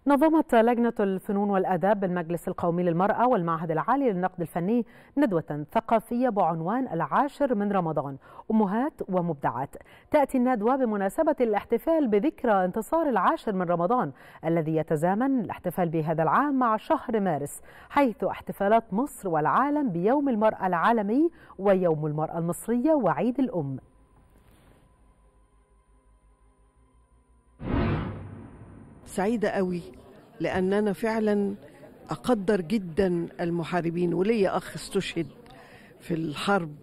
نظمت لجنة الفنون والآداب بالمجلس القومي للمرأة والمعهد العالي للنقد الفني ندوة ثقافية بعنوان العاشر من رمضان أمهات ومبدعات تأتي الندوة بمناسبة الاحتفال بذكرى انتصار العاشر من رمضان الذي يتزامن الاحتفال بهذا العام مع شهر مارس حيث احتفالات مصر والعالم بيوم المرأة العالمي ويوم المرأة المصرية وعيد الأم سعيدة قوي لأن أنا فعلا أقدر جدا المحاربين ولي أخ استشهد في الحرب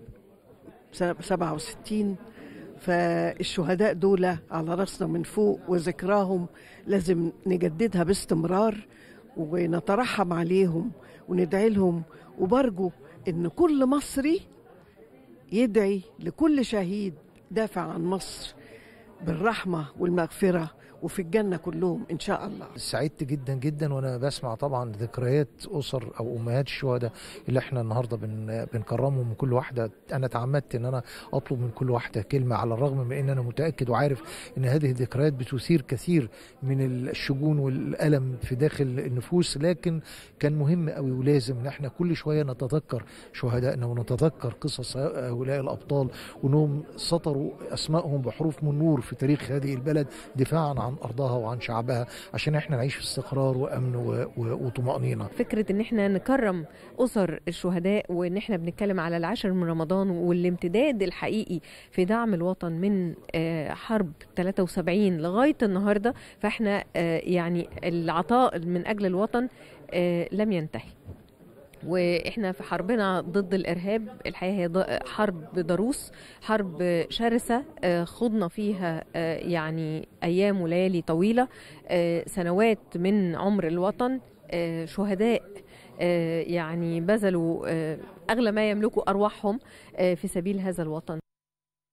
67 فالشهداء دول على راسنا من فوق وذكراهم لازم نجددها باستمرار ونترحم عليهم وندعي لهم وبرجو ان كل مصري يدعي لكل شهيد دافع عن مصر بالرحمه والمغفره وفي الجنه كلهم ان شاء الله سعدت جدا جدا وانا بسمع طبعا ذكريات اسر او امهات الشهداء اللي احنا النهارده بن بنكرمهم من كل واحده انا تعمدت ان انا اطلب من كل واحده كلمه على الرغم من ان انا متاكد وعارف ان هذه الذكريات بتثير كثير من الشجون والالم في داخل النفوس لكن كان مهم قوي ولازم ان احنا كل شويه نتذكر شهدائنا ونتذكر قصص هؤلاء الابطال وانهم سطروا اسمائهم بحروف من نور في تاريخ هذه البلد دفاعا عن ارضها وعن شعبها عشان احنا نعيش في استقرار وامن وطمانينه. فكره ان احنا نكرم اسر الشهداء وان احنا بنتكلم على العاشر من رمضان والامتداد الحقيقي في دعم الوطن من حرب 73 لغايه النهارده فاحنا يعني العطاء من اجل الوطن لم ينتهي. واحنا في حربنا ضد الارهاب الحقيقه هي حرب ضروس حرب شرسه خضنا فيها يعني ايام وليالي طويله سنوات من عمر الوطن شهداء يعني بذلوا اغلى ما يملكوا ارواحهم في سبيل هذا الوطن